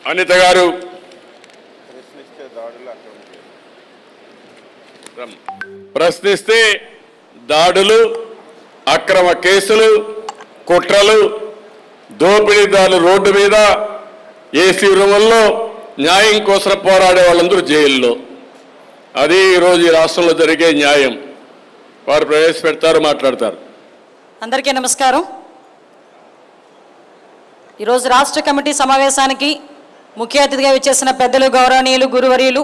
అనిత గారు ప్రశ్నిస్తే దాడులు అక్రమ కేసులు కుట్రలు దోపిడీదారులు రోడ్డు మీద ఏసీ రూముల్లో న్యాయం కోసం పోరాడే వాళ్ళందరూ జైల్లో అది ఈరోజు ఈ రాష్ట్రంలో జరిగే న్యాయం వారు ప్రవేశపెడతారు మాట్లాడతారు అందరికీ నమస్కారం ఈరోజు రాష్ట్ర కమిటీ సమావేశానికి ముఖ్య అతిథిగా విచ్చేసిన పెద్దలు గౌరవనీయులు గురువర్యులు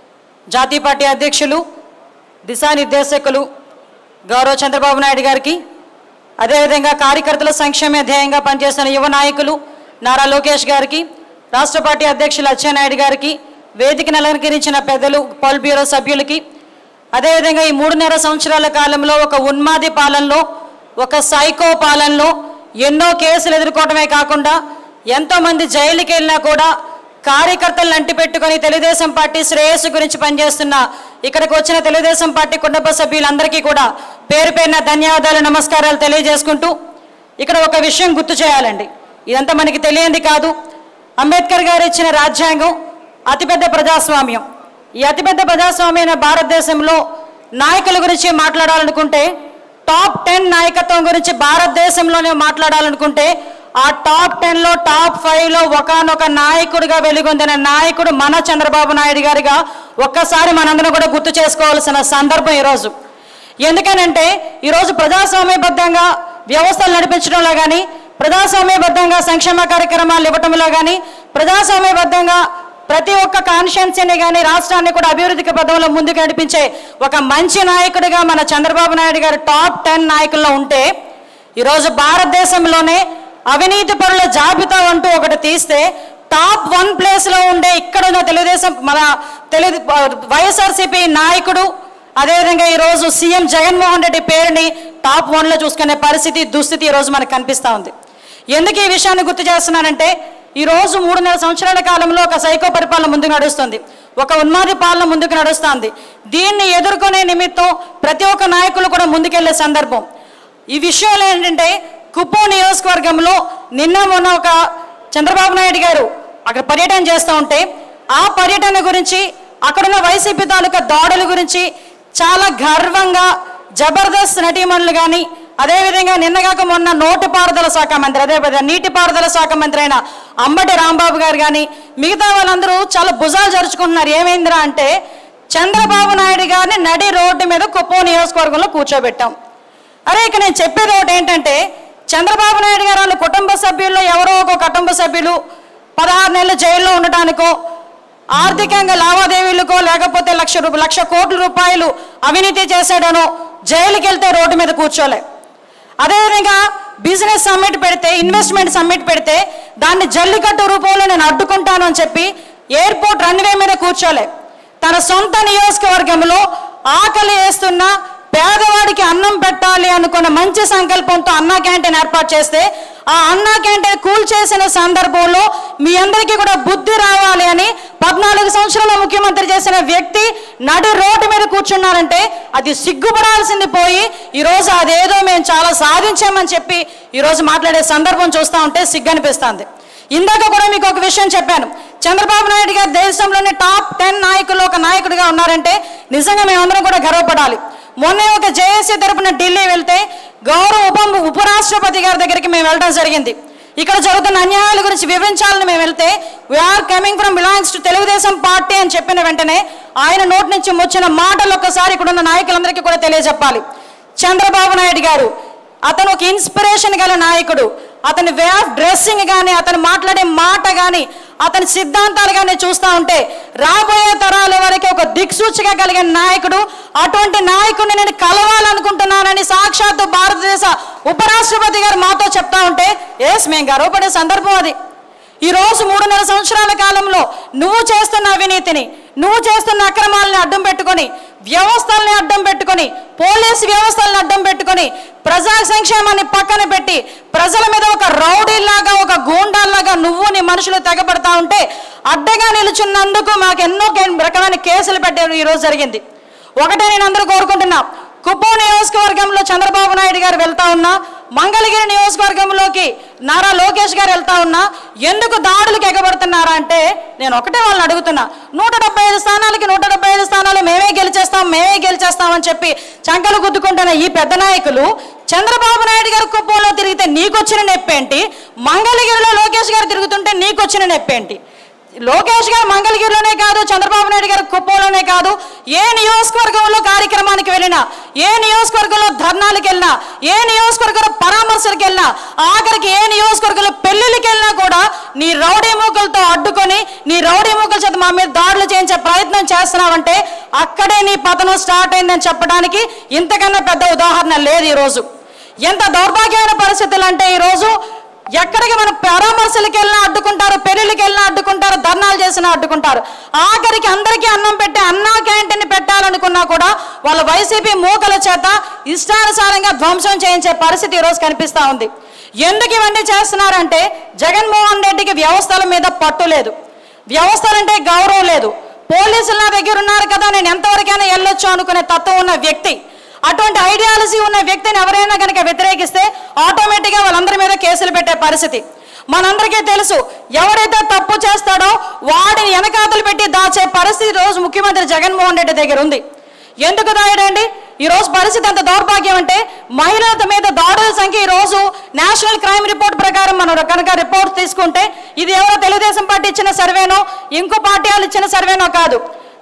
జాతీయ పార్టీ అధ్యక్షులు దిశానిర్దేశకులు గౌరవ చంద్రబాబు నాయుడు గారికి అదేవిధంగా కార్యకర్తల సంక్షేమ ధ్యేయంగా పనిచేస్తున్న యువ నాయకులు నారా లోకేష్ గారికి రాష్ట్ర పార్టీ అధ్యక్షులు అచ్చెన్నాయుడు గారికి వేదికను అలంకరించిన పెద్దలు పాల్ బ్యూరో సభ్యులకి అదేవిధంగా ఈ మూడున్నర సంవత్సరాల కాలంలో ఒక ఉన్మాది పాలనలో ఒక సైకో పాలనలో ఎన్నో కేసులు ఎదుర్కోవడమే కాకుండా ఎంతో మంది జైలుకి వెళ్ళినా కూడా కార్యకర్తలను అంటిపెట్టుకొని తెలుగుదేశం పార్టీ శ్రేయస్సు గురించి పనిచేస్తున్న ఇక్కడికి వచ్చిన తెలుగుదేశం పార్టీ కుటుంబ సభ్యులందరికీ కూడా పేరు పేరున ధన్యవాదాలు నమస్కారాలు తెలియజేసుకుంటూ ఇక్కడ ఒక విషయం గుర్తు చేయాలండి ఇదంతా మనకి తెలియంది కాదు అంబేద్కర్ గారు ఇచ్చిన రాజ్యాంగం అతిపెద్ద ప్రజాస్వామ్యం ఈ అతిపెద్ద ప్రజాస్వామ్యమైన భారతదేశంలో నాయకుల గురించి మాట్లాడాలనుకుంటే టాప్ టెన్ నాయకత్వం గురించి భారతదేశంలోనే మాట్లాడాలనుకుంటే ఆ టాప్ టెన్లో టాప్ ఫైవ్లో ఒకనొక నాయకుడిగా వెలుగొందిన నాయకుడు మన చంద్రబాబు నాయుడు గారిగా ఒక్కసారి మనందరం కూడా గుర్తు చేసుకోవాల్సిన సందర్భం ఈరోజు ఎందుకనంటే ఈరోజు ప్రజాస్వామ్యబద్ధంగా వ్యవస్థలు నడిపించడంలో కానీ ప్రజాస్వామ్యబద్ధంగా సంక్షేమ కార్యక్రమాలు ఇవ్వటంలో కానీ ప్రజాస్వామ్యబద్ధంగా ప్రతి ఒక్క కాన్స్టిట్యున్సీని కానీ రాష్ట్రాన్ని కూడా అభివృద్ధికి పదంలో ముందుకు నడిపించే ఒక మంచి నాయకుడిగా మన చంద్రబాబు నాయుడు గారు టాప్ టెన్ నాయకుల్లో ఉంటే ఈరోజు భారతదేశంలోనే అవినీతి పరుల జాబితా అంటూ ఒకటి తీస్తే టాప్ వన్ ప్లేస్లో ఉండే ఇక్కడ ఉన్న తెలుగుదేశం మన తెలుగు వైఎస్ఆర్సీపీ నాయకుడు అదేవిధంగా ఈరోజు సీఎం జగన్మోహన్ రెడ్డి పేరుని టాప్ వన్లో చూసుకునే పరిస్థితి దుస్థితి ఈరోజు మనకు కనిపిస్తూ ఉంది ఎందుకు ఈ విషయాన్ని గుర్తు చేస్తున్నానంటే ఈ రోజు మూడున్నర సంవత్సరాల కాలంలో ఒక సైకో పరిపాలన ముందుకు నడుస్తుంది ఒక ఉన్మాది పాలన ముందుకు నడుస్తుంది దీన్ని ఎదుర్కొనే నిమిత్తం ప్రతి ఒక్క నాయకులు కూడా ముందుకెళ్లే సందర్భం ఈ విషయంలో ఏంటంటే కుప్పం నియోజకవర్గంలో నిన్న మొన్న ఒక చంద్రబాబు నాయుడు గారు అక్కడ పర్యటన చేస్తూ ఉంటే ఆ పర్యటన గురించి అక్కడున్న వైసీపీ తాలూకా దాడుల గురించి చాలా గర్వంగా జబర్దస్త్ నటీమణులు కానీ అదేవిధంగా నిన్నగాక మొన్న నోటిపారుదల శాఖ మంత్రి అదేవిధంగా నీటిపారుదల శాఖ మంత్రి అయిన అంబటి రాంబాబు గారు కానీ మిగతా వాళ్ళందరూ చాలా భుజాలు జరుచుకుంటున్నారు ఏమైందిరా అంటే చంద్రబాబు నాయుడు గారిని నడి రోడ్డు మీద కుప్పం నియోజకవర్గంలో కూర్చోబెట్టాం అరే ఇక నేను చెప్పేది ఒకటి ఏంటంటే చంద్రబాబు నాయుడు గారు వాళ్ళ కుటుంబ సభ్యుల్లో ఎవరో ఒక కుటుంబ సభ్యులు పదహారు నెలలు జైల్లో ఉండటానికో ఆర్థికంగా లావాదేవీలకో లేకపోతే లక్ష రూపాయలు లక్ష కోట్ల రూపాయలు అవినీతి చేశాడనో జైలుకి వెళ్తే రోడ్డు మీద కూర్చోలే అదేవిధంగా బిజినెస్ సమ్మిట్ పెడితే ఇన్వెస్ట్మెంట్ సమ్మిట్ పెడితే దాన్ని జల్లికట్టు రూపంలో నేను అడ్డుకుంటాను అని చెప్పి ఎయిర్పోర్ట్ రన్వే మీద కూర్చోలే తన సొంత నియోజకవర్గంలో ఆకలి వేస్తున్న పేదవాడికి అన్నం పెట్టాలి అనుకున్న మంచి సంకల్పంతో అన్నా క్యాంటీన్ ఏర్పాటు చేస్తే ఆ అన్నా క్యాంటీన్ కూల్ చేసిన సందర్భంలో మీ అందరికీ కూడా బుద్ధి రావాలి అని పద్నాలుగు సంవత్సరాల ముఖ్యమంత్రి చేసిన వ్యక్తి నడి రోడ్డు మీద కూర్చున్నారంటే అది సిగ్గుపడాల్సింది పోయి ఈరోజు అదేదో మేము చాలా సాధించామని చెప్పి ఈరోజు మాట్లాడే సందర్భం చూస్తూ ఉంటే సిగ్గు అనిపిస్తుంది ఇందాక కూడా మీకు ఒక విషయం చెప్పాను చంద్రబాబు నాయుడు గారు దేశంలోనే టాప్ టెన్ నాయకులు ఒక నాయకుడిగా ఉన్నారంటే నిజంగా మేమందరం కూడా గర్వపడాలి మొన్నే ఒక జేఏసీ తరపున ఢిల్లీ వెళ్తే గౌరవ ఉప ఉపరాష్ట్రపతి గారి దగ్గరికి మేము వెళ్ళడం జరిగింది ఇక్కడ జరుగుతున్న అన్యాయాల గురించి వివరించాలని మేము వెళ్తే we are coming from belongs to Telugu Desam party అని చెప్పిన వెంటనే ఆయన నోటి నుంచి వచ్చిన మాటలు ఒక్కసారి ఇక్కడ ఉన్న నాయకులందరికీ కూడా తెలియజెప్పాలి చంద్రబాబు నాయుడు గారు అతను ఒక ఇన్స్పిరేషన్ గల నాయకుడు అతని వే ఆఫ్ డ్రెస్సింగ్ కానీ అతను మాట్లాడే మాట కానీ అతని సిద్ధాంతాలు కానీ చూస్తూ ఉంటే రాబోయే తరాల వరకు ఒక దిక్సూచిగా కలిగిన నాయకుడు అటువంటి నాయకుడిని నేను కలవాలనుకుంటున్నానని సాక్షాత్తు భారతదేశ ఉపరాష్ట్రపతి గారు మాతో చెప్తా ఉంటే ఎస్ మేము గర్వపడే సందర్భం అది ఈ రోజు మూడున్నర సంవత్సరాల కాలంలో నువ్వు చేస్తున్న అవినీతిని నువ్వు చేస్తున్న అక్రమాలని అడ్డం పెట్టుకొని వ్యవస్థల్ని అడ్డం పెట్టుకొని పోలీసు వ్యవస్థలను అడ్డం పెట్టుకొని ప్రజా సంక్షేమాన్ని పక్కన పెట్టి ప్రజల మీద ఒక రౌడీలాగా ఒక గూండాల్లాగా నువ్వు నీ మనుషులు తెగబడతా ఉంటే అడ్డగా నిలుచున్నందుకు మాకు ఎన్నో కే- రకమైన కేసులు పెట్టారు ఈ రోజు జరిగింది ఒకటే నేను అందరూ కోరుకుంటున్నా కుప్పం నియోజకవర్గంలో చంద్రబాబు నాయుడు గారు వెళ్తా ఉన్నా మంగళగిరి నియోజకవర్గంలోకి నారా లోకేష్ గారు వెళ్తా ఉన్నా ఎందుకు దాడులకు ఎగబడుతున్నారా అంటే నేను ఒకటే వాళ్ళని అడుగుతున్నా నూట డెబ్బై ఐదు స్థానాలకి నూట డెబ్బై ఐదు స్థానాలు మేమే గెలిచేస్తాం మేమే గెలిచేస్తాం అని చెప్పి చంకలు గుద్దుకుంటున్న ఈ పెద్ద నాయకులు చంద్రబాబు నాయుడు గారు కుప్పంలో తిరిగితే నీకొచ్చిన నొప్పేంటి మంగళగిరిలో లోకేష్ గారు తిరుగుతుంటే నీకొచ్చిన నొప్పేంటి లోకేష్ గారు మంగళగిరిలోనే కాదు చంద్రబాబు నాయుడు గారు కుప్పంలోనే కాదు ఏ నియోజకవర్గంలో కార్యక్రమానికి వెళ్ళినా ఏ నియోజకవర్గంలో ధర్నాలకు వెళ్ళినా ఏ నియోజకవర్గంలో పరామర్శలకు వెళ్ళినా ఆఖరికి ఏ నియోజకవర్గంలో పెళ్లిళ్ళకి వెళ్ళినా కూడా నీ రౌడీ మూకలతో అడ్డుకొని నీ రౌడీ మూకల చేత మా మీద దాడులు చేయించే ప్రయత్నం చేస్తున్నావంటే అక్కడే నీ పతనం స్టార్ట్ అయిందని చెప్పడానికి ఇంతకన్నా పెద్ద ఉదాహరణ లేదు ఈరోజు ఎంత దౌర్భాగ్యమైన పరిస్థితులు అంటే ఈరోజు ఎక్కడికి మనం పరామర్శలకు వెళ్ళినా అడ్డుకుంటారు పెళ్లికి వెళ్ళినా అడ్డుకుంటారు ధర్నాలు చేసినా అడ్డుకుంటారు ఆఖరికి అందరికీ అన్నం పెట్టి అన్నా క్యాంటీన్ పెట్టాలనుకున్నా కూడా వాళ్ళ వైసీపీ మూకల చేత ఇష్టానుసారంగా ధ్వంసం చేయించే పరిస్థితి ఈరోజు కనిపిస్తా ఉంది ఎందుకు ఇవన్నీ చేస్తున్నారంటే జగన్మోహన్ రెడ్డికి వ్యవస్థల మీద పట్టు లేదు వ్యవస్థలంటే గౌరవం లేదు పోలీసులు నా దగ్గర ఉన్నారు కదా నేను ఎంతవరకైనా వెళ్ళొచ్చు అనుకునే తత్వం ఉన్న వ్యక్తి అటువంటి ఐడియాలజీ ఉన్న వ్యక్తిని ఎవరైనా కనుక వ్యతిరేకిస్తే ఆటోమేటిక్గా వాళ్ళందరి మీద కేసులు పెట్టే పరిస్థితి మనందరికీ తెలుసు ఎవరైతే తప్పు చేస్తాడో వాడిని వెనకాతలు పెట్టి దాచే పరిస్థితి రోజు ముఖ్యమంత్రి జగన్మోహన్ రెడ్డి దగ్గర ఉంది ఎందుకు దాయడండి ఈ రోజు పరిస్థితి ఎంత దౌర్భాగ్యం అంటే మహిళల మీద దాడుల సంఖ్య ఈ రోజు నేషనల్ క్రైమ్ రిపోర్ట్ ప్రకారం మనం కనుక రిపోర్ట్ తీసుకుంటే ఇది ఎవరో తెలుగుదేశం పార్టీ ఇచ్చిన సర్వేనో ఇంకో పార్టీ వాళ్ళు ఇచ్చిన సర్వేనో కాదు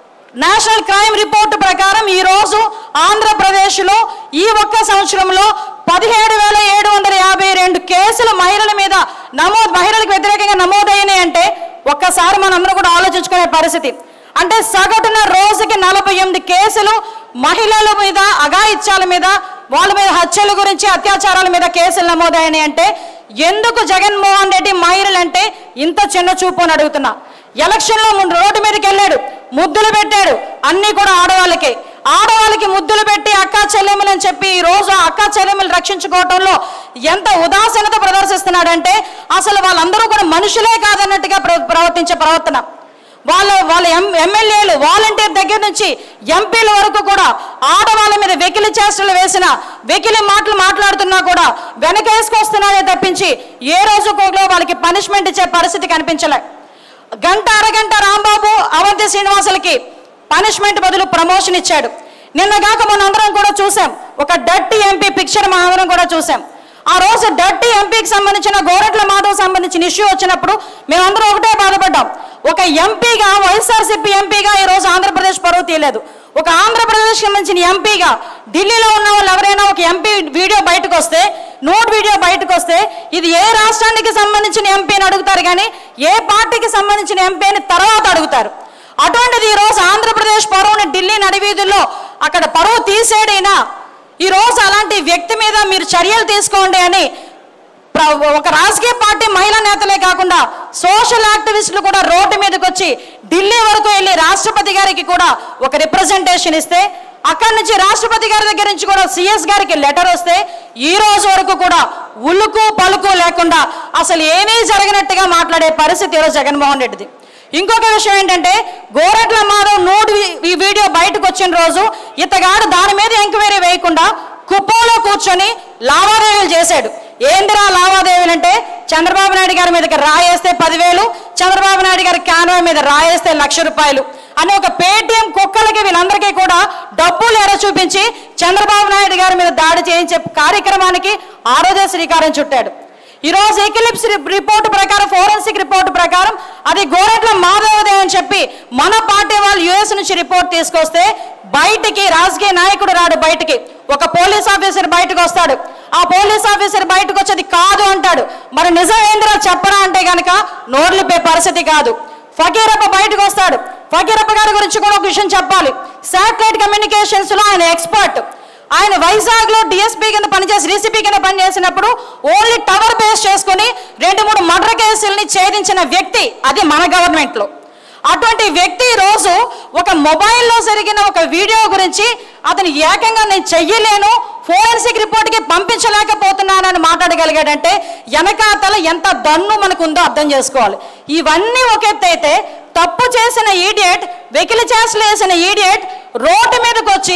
నేషనల్ క్రైమ్ రిపోర్ట్ ప్రకారం ఈ రోజు ఆంధ్రప్రదేశ్లో ఈ ఒక్క సంవత్సరంలో పదిహేడు వేల ఏడు వందల యాభై రెండు కేసులు మహిళల మీద నమోదు మహిళలకు వ్యతిరేకంగా నమోదైనాయి అంటే ఒక్కసారి మనందరం కూడా ఆలోచించుకునే పరిస్థితి అంటే సగటున రోజుకి నలభై ఎనిమిది కేసులు మహిళల మీద అఘాయిత్యాల మీద వాళ్ళ మీద హత్యల గురించి అత్యాచారాల మీద కేసులు నమోదైనాయి అంటే ఎందుకు జగన్మోహన్ రెడ్డి మహిళలంటే ఇంత చిన్న చూపు అని అడుగుతున్నా ఎలక్షన్లో ముందు రోడ్డు మీదకి వెళ్ళాడు ముద్దులు పెట్టాడు అన్నీ కూడా ఆడవాళ్ళకే ఆడవాళ్ళకి ముద్దులు పెట్టి అక్కా చెల్లెమ్మలు అని చెప్పి ఈ రోజు ఆ అక్కా చెల్లెమ్మలు రక్షించుకోవటంలో ఎంత ఉదాసీనత ప్రదర్శిస్తున్నాడంటే అసలు వాళ్ళందరూ కూడా మనుషులే కాదన్నట్టుగా ప్ర- ప్రవర్తించే ప్రవర్తన వాళ్ళ వాళ్ళ ఎం ఎమ్మెల్యేలు వాలంటీర్ దగ్గర నుంచి ఎంపీల వరకు కూడా ఆడవాళ్ళ మీద వెకిలి చేష్టలు వేసిన వెకిలి మాటలు మాట్లాడుతున్నా కూడా వెనకేసుకొస్తున్నాడే తప్పించి ఏ రోజు కూడా వాళ్ళకి పనిష్మెంట్ ఇచ్చే పరిస్థితి కనిపించలే గంట అరగంట రాంబాబు అవంతి శ్రీనివాసులకి పనిష్మెంట్ బదులు ప్రమోషన్ ఇచ్చాడు నిన్నగాక మనందరం కూడా చూసాం ఒక డట్టి ఎంపీ పిక్చర్ మనందరం కూడా చూసాం ఆ రోజు డట్టి ఎంపీకి సంబంధించిన గోరెట్ల మాధవ్ సంబంధించిన ఇష్యూ వచ్చినప్పుడు మేమందరం ఒకటే బాధపడ్డాం ఒక ఎంపీగా వైఎస్ఆర్సీపీ ఎంపీగా ఈ రోజు ఆంధ్రప్రదేశ్ పరువు తీయలేదు ఒక ఆంధ్రప్రదేశ్ సంబంధించిన ఎంపీగా ఢిల్లీలో ఉన్న వాళ్ళు ఎవరైనా ఒక ఎంపీ వీడియో బయటకు వస్తే నోట్ వీడియో బయటకు వస్తే ఇది ఏ రాష్ట్రానికి సంబంధించిన ఎంపీ అని అడుగుతారు కానీ ఏ పార్టీకి సంబంధించిన ఎంపీ అని తర్వాత అడుగుతారు అటువంటిది ఈ రోజు ఆంధ్రప్రదేశ్ పరువుని ఢిల్లీ నడివీధుల్లో అక్కడ పరువు తీసేడైనా ఈ రోజు అలాంటి వ్యక్తి మీద మీరు చర్యలు తీసుకోండి అని ప్ర- ఒక రాజకీయ పార్టీ మహిళా నేతలే కాకుండా సోషల్ యాక్టివిస్టులు కూడా రోడ్డు మీదకి వచ్చి ఢిల్లీ వరకు వెళ్ళి రాష్ట్రపతి గారికి కూడా ఒక రిప్రజెంటేషన్ ఇస్తే అక్కడి నుంచి రాష్ట్రపతి గారి దగ్గర నుంచి కూడా సిఎస్ గారికి లెటర్ వస్తే ఈ రోజు వరకు కూడా ఉలుకు పలుకు లేకుండా అసలు ఏమీ జరగనట్టుగా మాట్లాడే పరిస్థితి ఈరోజు జగన్మోహన్ రెడ్డిది ఇంకొక విషయం ఏంటంటే గోరెట్ల మాధవ్ నోటు వి- ఈ వీడియో బయటకు వచ్చిన రోజు ఇతగాడు దాని మీద ఎంక్వైరీ వేయకుండా కుప్పంలో కూర్చొని లావాదేవీలు చేశాడు ఏందిరా లావాదేవీలు అంటే చంద్రబాబు నాయుడు గారి మీదకి రాయేస్తే పదివేలు చంద్రబాబు నాయుడు గారి కాన్వాయ్ మీద రాయేస్తే లక్ష రూపాయలు అని ఒక పేటిఎం కుక్కలకి వీళ్ళందరికీ కూడా డబ్బులు ఎర చూపించి చంద్రబాబు నాయుడు గారి మీద దాడి చేయించే కార్యక్రమానికి ఆ రోజే శ్రీకారం చుట్టాడు ఈ రోజు ఎకిలిప్స్ రిపోర్ట్ ప్రకారం ఫోరెన్సిక్ రిపోర్ట్ ప్రకారం అది గోరెట్ల మాధవదే అని చెప్పి మన పార్టీ వాళ్ళు యుఎస్ నుంచి రిపోర్ట్ తీసుకొస్తే బయటికి రాజకీయ నాయకుడు రాడు బయటికి ఒక పోలీస్ ఆఫీసర్ బయటకు వస్తాడు ఆ పోలీస్ ఆఫీసర్ బయటకు వచ్చేది కాదు అంటాడు మరి నిజం ఏందిరా చెప్పరా అంటే గనక నోర్లిపే పరిస్థితి కాదు ఫకీరప్ప బయటకు వస్తాడు ఫకీరప్ప గారి గురించి కూడా ఒక విషయం చెప్పాలి శాటిలైట్ కమ్యూనికేషన్స్ లో ఆయన ఎక్స్పర్ట్ ఆయన వైజాగ్ లో డిఎస్పీ కింద పనిచేసి డీసీపీ కింద పనిచేసినప్పుడు ఓన్లీ టవర్ బేస్ చేసుకుని రెండు మూడు మర్డర్ కేసుల్ని ఛేదించిన వ్యక్తి అది మన గవర్నమెంట్ లో అటువంటి వ్యక్తి ఈ రోజు ఒక మొబైల్లో జరిగిన ఒక వీడియో గురించి అతను ఏకంగా నేను చెయ్యలేను ఫోరెన్సిక్ రిపోర్ట్కి పంపించలేకపోతున్నానని మాట్లాడగలిగాడంటే వెనకాతల ఎంత దన్ను మనకు ఉందో అర్థం చేసుకోవాలి ఇవన్నీ ఒక ఎత్తు అయితే తప్పు చేసిన ఈడియట్ వెకిలి చేసలు వేసిన ఈడియట్ రోడ్డు మీదకి వచ్చి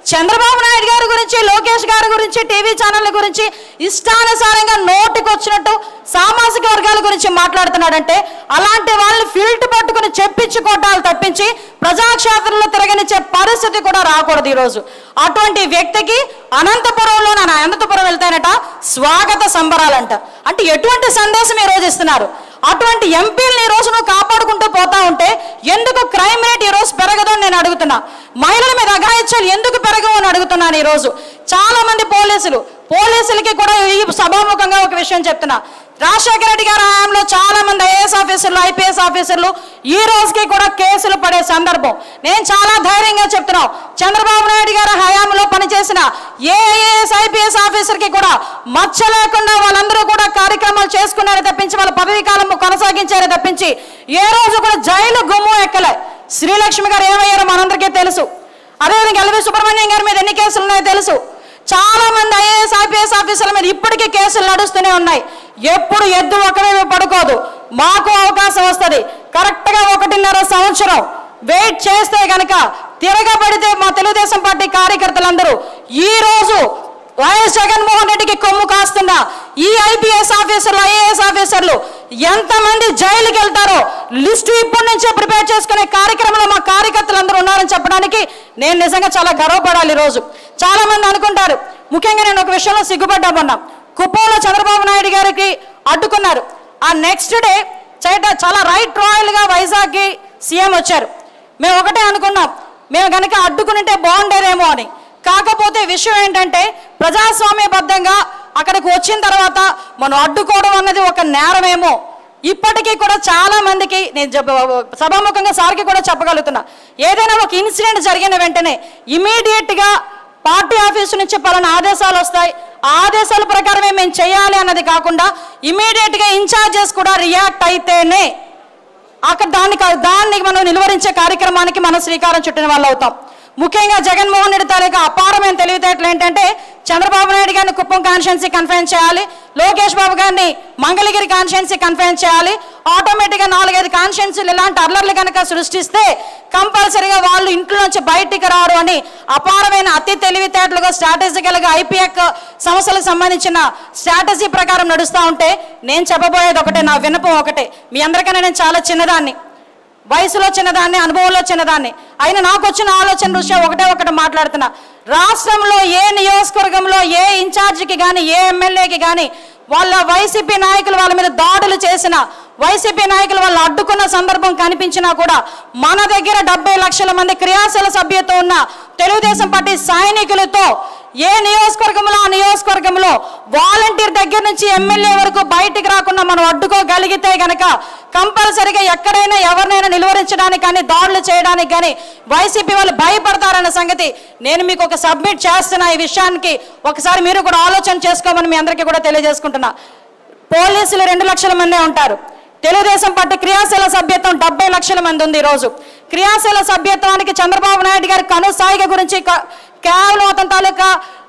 చంద్రబాబు నాయుడు గారి గురించి లోకేష్ గారి గురించి టీవీ ఛానళ్ళ గురించి ఇష్టానుసారంగా నోటికి వచ్చినట్టు సామాజిక వర్గాల గురించి మాట్లాడుతున్నాడంటే అలాంటి వాళ్ళని ఫిల్ట్ పట్టుకుని చెప్పించుకోవటాలు తప్పించి ప్రజాక్షేత్రంలో తిరగనిచ్చే పరిస్థితి కూడా రాకూడదు ఈరోజు అటువంటి వ్యక్తికి అనంతపురంలో నా అనంతపురం వెళ్తానట స్వాగత సంబరాలంట అంటే ఎటువంటి సందేశం ఈ రోజు ఇస్తున్నారు అటువంటి ఎంపీలని ఈ రోజు నువ్వు కాపాడుకుంటూ పోతా ఉంటే ఎందుకు క్రైమ్ రేట్ ఈ రోజు పెరగదు అని నేను అడుగుతున్నా మహిళల మీద అఘాయిత్యాలు ఎందుకు పెరగవు అని అడుగుతున్నాను ఈ రోజు చాలా మంది పోలీసులు పోలీసులకి కూడా ఈ సభాముఖంగా ఒక విషయం చెప్తున్నా రాజశేఖర రెడ్డి గారి హయాంలో చాలా మంది ఐఏఎస్ ఆఫీసర్లు ఐపీఎస్ ఆఫీసర్లు ఈ రోజుకి కూడా కేసులు పడే సందర్భం నేను చాలా ధైర్యంగా చెప్తున్నాను చంద్రబాబు నాయుడు గారి హయాంలో పనిచేసిన ఏ ఐఏఎస్ ఐపీఎస్ ఆఫీసర్కి కూడా మచ్చ లేకుండా వాళ్ళందరూ కూడా కార్యక్రమాలు చేసుకున్నారే తప్పించి వాళ్ళ పదవీ కాలం కొనసాగించారే తప్పించి ఏ రోజు కూడా జైలు గుమ్ము ఎక్కలే శ్రీలక్ష్మి గారు ఏమయ్యారో మనందరికీ తెలుసు అదేవిధంగా ఎల్వి సుబ్రహ్మణ్యం గారి మీద ఎన్ని కేసులు ఉన్నాయో తెలుసు చాలా మంది ఐఏఎస్ ఐపీఎస్ ఆఫీసర్ల మీద ఇప్పటికీ కేసులు నడుస్తూనే ఉన్నాయి ఎప్పుడు ఎద్దు ఒకవైపు పడుకోదు మాకు అవకాశం వస్తుంది కరెక్ట్గా ఒకటిన్నర సంవత్సరం వెయిట్ చేస్తే గనక తిరగబడితే మా తెలుగుదేశం పార్టీ కార్యకర్తలందరూ ఈ రోజు వైఎస్ జగన్మోహన్ రెడ్డికి కొమ్ము కాస్తున్న ఈ ఐపీఎస్ ఆఫీసర్లు ఐఏఎస్ ఆఫీసర్లు ఎంతమంది జైలుకి వెళ్తారో లిస్టు ఇప్పటి నుంచే ప్రిపేర్ చేసుకునే కార్యక్రమంలో మా కార్యకర్తలందరూ ఉన్నారని చెప్పడానికి నేను నిజంగా చాలా గర్వపడాలి ఈ రోజు చాలా మంది అనుకుంటారు ముఖ్యంగా నేను ఒక విషయంలో సిగ్గుపడ్డా మొన్న కుప్పంలో చంద్రబాబు నాయుడు గారికి అడ్డుకున్నారు ఆ నెక్స్ట్ డే చేట చాలా రైట్ రాయల్గా వైజాగ్కి సీఎం వచ్చారు మేము ఒకటే అనుకున్నాం మేము కనుక అడ్డుకునింటే బాగుండేదేమో అని కాకపోతే విషయం ఏంటంటే ప్రజాస్వామ్యబద్ధంగా అక్కడికి వచ్చిన తర్వాత మనం అడ్డుకోవడం అన్నది ఒక నేరమేమో ఇప్పటికీ కూడా చాలా మందికి నేను చెప్ప- సభాముఖంగా సార్కి కూడా చెప్పగలుగుతున్నా ఏదైనా ఒక ఇన్సిడెంట్ జరిగిన వెంటనే ఇమీడియట్ గా పార్టీ ఆఫీసు నుంచి పలానా ఆదేశాలు వస్తాయి ఆ ఆదేశాల ప్రకారమే మేము చేయాలి అన్నది కాకుండా ఇమీడియట్ గా ఇన్ఛార్జెస్ కూడా రియాక్ట్ అయితేనే అక్కడ దాన్ని కా- దాన్ని మనం నిలువరించే కార్యక్రమానికి మనం శ్రీకారం చుట్టిన వాళ్ళు అవుతాం ముఖ్యంగా జగన్మోహన్ రెడ్డి తాలూకా అపారమైన తెలివితేటలు ఏంటంటే చంద్రబాబు నాయుడు గారిని కుప్పం కాన్స్టిట్యున్సీ కన్ఫరెన్స్ చేయాలి లోకేష్ బాబు గారిని మంగళగిరి కాన్స్టిట్యున్సీ కన్ఫరెన్స్ చేయాలి ఆటోమేటిక్గా నాలుగైదు కాన్స్టిట్యున్సీలు ఇలాంటి అల్లర్లు కనుక సృష్టిస్తే కంపల్సరీగా వాళ్ళు ఇంట్లో నుంచి బయటికి రారు అని అపారమైన అతి తెలివితేటలుగా స్ట్రాటజికల్గా ఐపీఎక్ సమస్యలకు సంబంధించిన స్ట్రాటజీ ప్రకారం నడుస్తూ ఉంటే నేను చెప్పబోయేది ఒకటే నా విన్నపం ఒకటే మీ అందరికన్నా నేను చాలా చిన్నదాన్ని వయసులో చిన్నదాన్ని అనుభవంలో చిన్నదాన్ని అయినా నాకు వచ్చిన ఆలోచన దృష్ట్యా ఒకటే ఒకటి మాట్లాడుతున్నా రాష్ట్రంలో ఏ నియోజకవర్గంలో ఏ ఇన్ఛార్జికి కానీ ఏ ఎమ్మెల్యేకి కానీ వాళ్ళ వైసీపీ నాయకులు వాళ్ళ మీద దాడులు చేసిన వైసీపీ నాయకులు వాళ్ళు అడ్డుకున్న సందర్భం కనిపించినా కూడా మన దగ్గర డెబ్బై లక్షల మంది క్రియాశీల సభ్యత ఉన్న తెలుగుదేశం పార్టీ సైనికులతో ఏ నియోజకవర్గంలో ఆ నియోజకవర్గంలో వాలంటీర్ దగ్గర నుంచి ఎమ్మెల్యే వరకు బయటికి రాకుండా మనం అడ్డుకోగలిగితే గనక కంపల్సరిగా ఎక్కడైనా ఎవరినైనా నిలువరించడానికి కానీ దాడులు చేయడానికి కానీ వైసీపీ వాళ్ళు భయపడతారన్న సంగతి నేను మీకు ఒక సబ్మిట్ చేస్తున్న ఈ విషయానికి ఒకసారి మీరు కూడా ఆలోచన చేసుకోమని మీ అందరికీ కూడా తెలియజేసుకుంటున్నా పోలీసులు రెండు లక్షల మందే ఉంటారు తెలుగుదేశం పార్టీ క్రియాశీల సభ్యత్వం డెబ్బై లక్షల మంది ఉంది ఈరోజు క్రియాశీల సభ్యత్వానికి చంద్రబాబు నాయుడు గారి కనుసాయిగ గురించి క- కేవలం అతని తాలూకా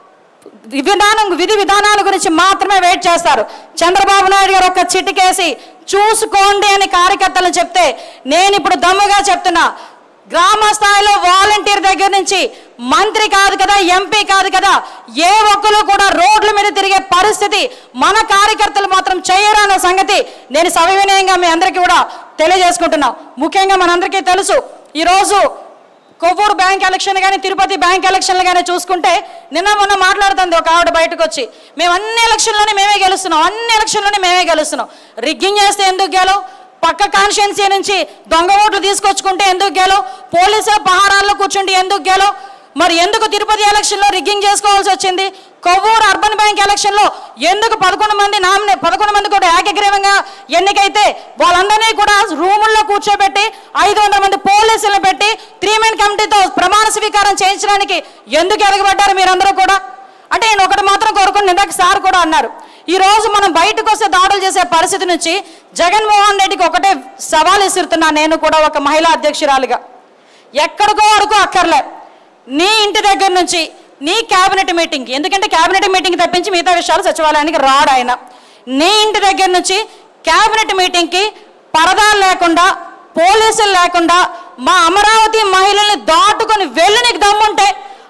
విధానం విధి విధానాల గురించి మాత్రమే వెయిట్ చేస్తారు చంద్రబాబు నాయుడు గారు ఒక చిటికేసి చూసుకోండి అని కార్యకర్తలు చెప్తే నేను ఇప్పుడు దమ్ముగా చెప్తున్నా గ్రామ స్థాయిలో వాలంటీర్ దగ్గర నుంచి మంత్రి కాదు కదా ఎంపీ కాదు కదా ఏ ఒక్కరు కూడా రోడ్ల మీద తిరిగే పరిస్థితి మన కార్యకర్తలు మాత్రం చేయరు అన్న సంగతి నేను సవినయంగా మీ అందరికీ కూడా తెలియజేసుకుంటున్నాం ముఖ్యంగా మనందరికీ తెలుసు ఈరోజు కొవ్వూరు బ్యాంక్ ఎలక్షన్ కానీ తిరుపతి బ్యాంక్ ఎలక్షన్లు కానీ చూసుకుంటే నిన్న మొన్న మాట్లాడుతుంది ఒక ఆవిడ బయటకు వచ్చి మేము అన్ని ఎలక్షన్లోనే మేమే గెలుస్తున్నాం అన్ని ఎలక్షన్లోనే మేమే గెలుస్తున్నాం రిగ్గింగ్ చేస్తే ఎందుకు గెలవు పక్క కాన్స్టిట్యున్సీ నుంచి దొంగ ఓట్లు తీసుకొచ్చుకుంటే ఎందుకు గెలవు పోలీసుల పహారాల్లో కూర్చుంటే ఎందుకు గెలవు మరి ఎందుకు తిరుపతి ఎలక్షన్లో రిగ్గింగ్ చేసుకోవాల్సి వచ్చింది కొవ్వూరు అర్బన్ బ్యాంక్ ఎలక్షన్లో ఎందుకు పదకొండు మంది నామినే పదకొండు మంది కూడా ఏకగ్రీవంగా ఎన్నికైతే వాళ్ళందరినీ కూడా రూముల్లో కూర్చోబెట్టి ఐదు వందల మంది పోలీసులను పెట్టి త్రీ మెన్ కమిటీతో ప్రమాణ స్వీకారం చేయించడానికి ఎందుకు ఎదగబడ్డారు మీరందరూ కూడా అంటే నేను ఒకటి మాత్రం కోరుకుని ఇందాక సార్ కూడా అన్నారు ఈ రోజు మనం బయటకు వస్తే దాడులు చేసే పరిస్థితి నుంచి జగన్మోహన్ రెడ్డికి ఒకటే సవాల్ విసురుతున్నా నేను కూడా ఒక మహిళా అధ్యక్షురాలుగా ఎక్కడికో వరకు అక్కర్లే నీ ఇంటి దగ్గర నుంచి నీ క్యాబినెట్ మీటింగ్ ఎందుకంటే క్యాబినెట్ మీటింగ్ తప్పించి మిగతా విషయాలు సచివాలయానికి రాడు ఆయన నీ ఇంటి దగ్గర నుంచి క్యాబినెట్ మీటింగ్కి పరదాలు లేకుండా పోలీసులు లేకుండా మా అమరావతి మహిళల్ని దాటుకొని వెళ్ళి నీకు దమ్ముంటే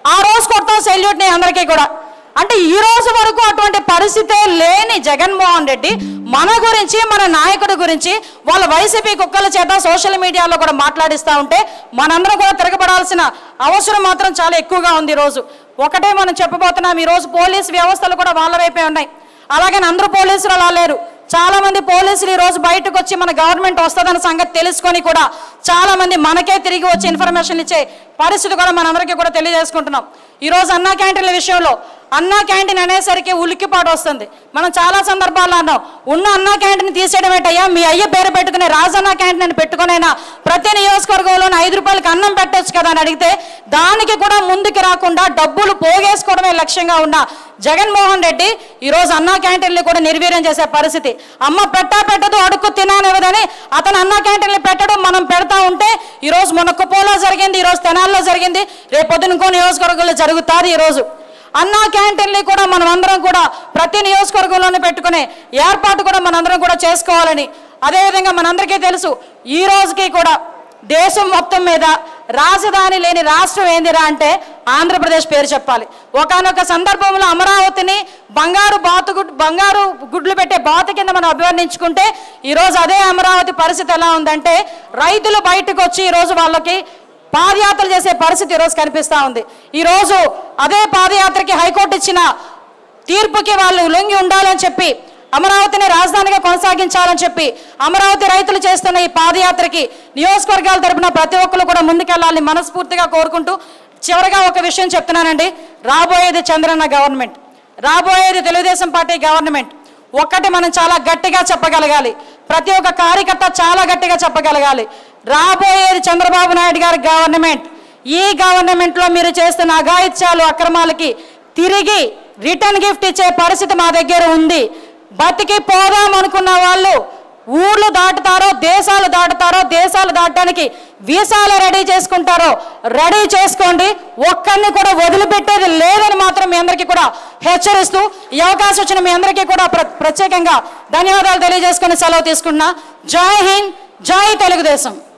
ఆ రోజు కొడతాం సెల్యూట్ని అందరికీ కూడా అంటే ఈ రోజు వరకు అటువంటి పరిస్థితే లేని జగన్మోహన్ రెడ్డి మన గురించి మన నాయకుడి గురించి వాళ్ళ వైసీపీ కుక్కల చేత సోషల్ మీడియాలో కూడా మాట్లాడిస్తూ ఉంటే మనందరం కూడా తిరగబడాల్సిన అవసరం మాత్రం చాలా ఎక్కువగా ఉంది ఈరోజు ఒకటే మనం చెప్పబోతున్నాం ఈరోజు పోలీస్ వ్యవస్థలు కూడా వాళ్ళ వైపే ఉన్నాయి అలాగే అందరూ పోలీసులు అలా లేరు చాలా మంది పోలీసులు ఈ రోజు బయటకు వచ్చి మన గవర్నమెంట్ వస్తుందన్న సంగతి తెలుసుకొని కూడా చాలా మంది మనకే తిరిగి వచ్చి ఇన్ఫర్మేషన్ ఇచ్చే పరిస్థితి కూడా మనందరికీ కూడా తెలియజేసుకుంటున్నాం ఈ రోజు అన్నా క్యాంటీన్ల విషయంలో అన్నా క్యాంటీన్ అనేసరికి ఉలిక్కిపాటు వస్తుంది మనం చాలా సందర్భాల్లో అన్నాం ఉన్న అన్నా క్యాంటీన్ తీసేయడం ఏంటయ్యా మీ అయ్య పేరు పెట్టుకునే రాజన్న క్యాంటీన్ అని పెట్టుకునైనా ప్రతి నియోజకవర్గంలోనే ఐదు రూపాయలకి అన్నం పెట్టొచ్చు కదా అని అడిగితే దానికి కూడా ముందుకు రాకుండా డబ్బులు పోగేసుకోవడమే లక్ష్యంగా ఉన్న జగన్మోహన్ రెడ్డి ఈ రోజు అన్నా క్యాంటీన్లు కూడా నిర్వీర్యం చేసే పరిస్థితి అమ్మ పెట్టా పెట్టదు అడుక్కు తిననివ్వదని అతను అన్నా క్యాంటీన్లు పెట్టడం మనం పెడతా ఉంటే ఈ రోజు మొన్న కుప్పంలో జరిగింది ఈ రోజు తెనాల్లో జరిగింది రేపు పొద్దున ఇంకో నియోజకవర్గంలో జరుగుతుంది ఈ రోజు అన్నా క్యాంటీన్లు కూడా మనం అందరం కూడా ప్రతి నియోజకవర్గంలోనే పెట్టుకునే ఏర్పాటు కూడా మనందరం కూడా చేసుకోవాలని అదేవిధంగా మనందరికీ తెలుసు ఈ రోజుకి కూడా దేశం మొత్తం మీద రాజధాని లేని రాష్ట్రం ఏందిరా అంటే ఆంధ్రప్రదేశ్ పేరు చెప్పాలి ఒకానొక సందర్భంలో అమరావతిని బంగారు బాతు గుడ్ బంగారు గుడ్లు పెట్టే బాత కింద మనం అభివర్ణించుకుంటే ఈరోజు అదే అమరావతి పరిస్థితి ఎలా ఉందంటే రైతులు బయటకు వచ్చి ఈరోజు వాళ్ళకి పాదయాత్రలు చేసే పరిస్థితి ఈరోజు కనిపిస్తూ ఉంది ఈరోజు అదే పాదయాత్రకి హైకోర్టు ఇచ్చిన తీర్పుకి వాళ్ళు లొంగి ఉండాలని చెప్పి అమరావతిని రాజధానిగా కొనసాగించాలని చెప్పి అమరావతి రైతులు చేస్తున్న ఈ పాదయాత్రకి నియోజకవర్గాల తరపున ప్రతి ఒక్కరు కూడా ముందుకెళ్ళాలని మనస్ఫూర్తిగా కోరుకుంటూ చివరిగా ఒక విషయం చెప్తున్నానండి రాబోయేది చంద్రన్న గవర్నమెంట్ రాబోయేది తెలుగుదేశం పార్టీ గవర్నమెంట్ ఒక్కటి మనం చాలా గట్టిగా చెప్పగలగాలి ప్రతి ఒక్క కార్యకర్త చాలా గట్టిగా చెప్పగలగాలి రాబోయేది చంద్రబాబు నాయుడు గారి గవర్నమెంట్ ఈ గవర్నమెంట్ లో మీరు చేస్తున్న అఘాయిత్యాలు అక్రమాలకి తిరిగి రిటర్న్ గిఫ్ట్ ఇచ్చే పరిస్థితి మా దగ్గర ఉంది బతికి పోదాం అనుకున్న వాళ్ళు ఊర్లు దాటుతారో దేశాలు దాటుతారో దేశాలు దాటడానికి వీసాలు రెడీ చేసుకుంటారో రెడీ చేసుకోండి ఒక్కరిని కూడా వదిలిపెట్టేది లేదని మాత్రం మీ అందరికీ కూడా హెచ్చరిస్తూ ఈ అవకాశం వచ్చిన మీ అందరికీ కూడా ప్ర- ప్రత్యేకంగా ధన్యవాదాలు తెలియజేసుకుని సెలవు తీసుకున్నా జై హింద్ జై తెలుగుదేశం